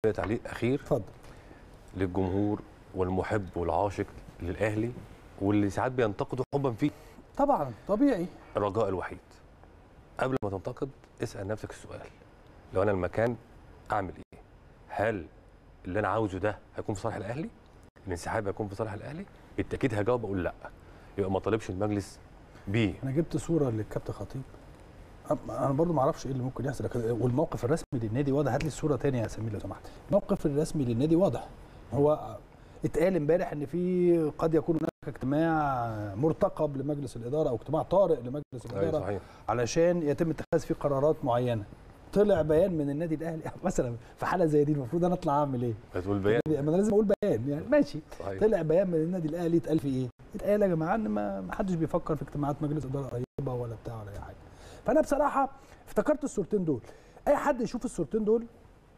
تعليق اخير اتفضل للجمهور والمحب والعاشق للاهلي واللي ساعات بينتقدوا حبا فيه طبعا طبيعي الرجاء الوحيد قبل ما تنتقد اسال نفسك السؤال لو انا المكان اعمل ايه هل اللي انا عاوزه ده هيكون في صالح الاهلي الانسحاب هيكون في صالح الاهلي بالتاكيد هجاوب اقول لا يبقى ما طالبش المجلس بيه انا جبت صوره للكابتن خطيب أم- انا برضو ما اعرفش ايه اللي ممكن يحصل لكن- والموقف الرسمي للنادي واضح هات لي الصوره تانية يا سمير لو سمحت الموقف الرسمي للنادي واضح هو اتقال امبارح ان في قد يكون هناك اجتماع مرتقب لمجلس الاداره او اجتماع طارئ لمجلس ايوه الاداره صحيح علشان يتم اتخاذ فيه قرارات معينه طلع بيان من النادي الاهلي مثلا في حاله زي دي المفروض انا اطلع اعمل ايه؟ هتقول بيان ما انا لازم اقول بيان يعني ماشي صحيح طلع بيان من النادي الاهلي اتقال فيه ايه؟ اتقال يا جماعه ان ما ما حدش بيفكر في اجتماعات مجلس اداره قريبه ولا بتاع ولا اي حاجه. فانا بصراحه افتكرت الصورتين دول. اي حد يشوف الصورتين دول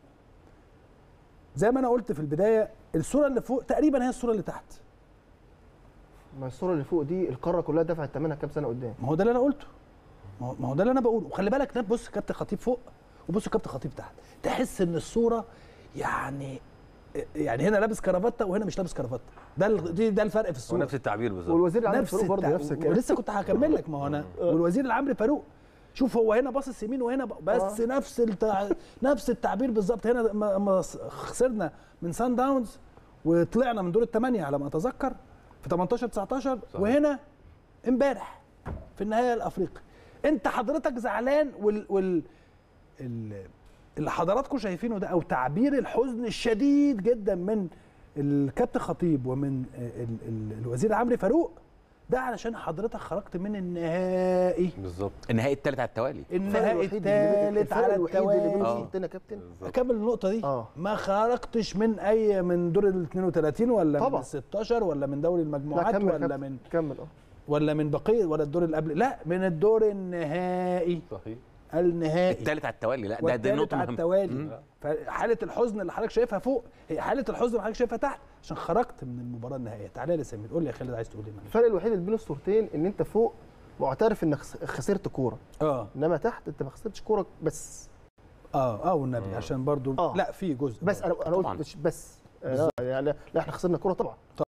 زي ما انا قلت في البدايه الصوره اللي فوق تقريبا هي الصوره اللي تحت. ما الصوره اللي فوق دي القاره كلها دفعت ثمنها كام سنه قدام ما هو ده اللي انا قلته. ما هو- ما هو ده اللي انا بقوله وخلي بالك ده بص كابتن خطيب فوق وبص كابتن خطيب تحت. تحس ان الصوره يعني يعني هنا لابس كرافته وهنا مش لابس كرافته. ده ال- دي- ده الفرق في هو الصوره. نفس التعبير بالظبط والوزير العام نفس فاروق برضه التع- نفس الكلام ولسه كنت هكمل لك ما هو انا والوزير العام فاروق شوف هو هنا باصص يمين وهنا ب- بس آه. نفس التع... نفس التعبير بالظبط هنا ما ما خسرنا من سان داونز وطلعنا من دور الثمانيه على ما اتذكر في 18 19 صحيح. وهنا امبارح في النهايه الافريقي انت حضرتك زعلان وال, وال... ال- اللي حضراتكم شايفينه ده او تعبير الحزن الشديد جدا من الكابتن خطيب ومن ال... ال... الوزير عمرو فاروق ده علشان حضرتك خرجت من النهائي بالظبط النهائي الثالث على التوالي النهائي الوحيد اللي بين- الثالث الفرق على الوحيد اللي بين التوالي الصورتين يا كابتن بالظبط اكمل النقطه دي اه ما خرجتش من اي من دور ال 32 ولا من طبعا. ال 16 ولا من دوري لا المجموعات كمل يا ولا كابتن. من كمل اه ولا من بقيه ولا الدور اللي قبل لا من الدور النهائي صحيح النهائي الثالث على التوالي لا ده دي والتالت نقطه على مهمه التوالي مم. فحاله الحزن اللي حضرتك شايفها فوق هي حاله الحزن اللي حضرتك شايفها تحت عشان خرجت من المباراه النهائيه تعالى لي يا سمير قول لي يا خالد عايز تقول ايه معلش. الفرق الوحيد اللي بين الصورتين ان انت فوق معترف انك خس- خسرت كوره اه انما تحت انت ما خسرتش كوره بس اه اه والنبي عشان برضو آه. لا في جزء بس برضو. انا انا طبعاً. قلت مش بس آه يعني لا احنا خسرنا كوره طبعا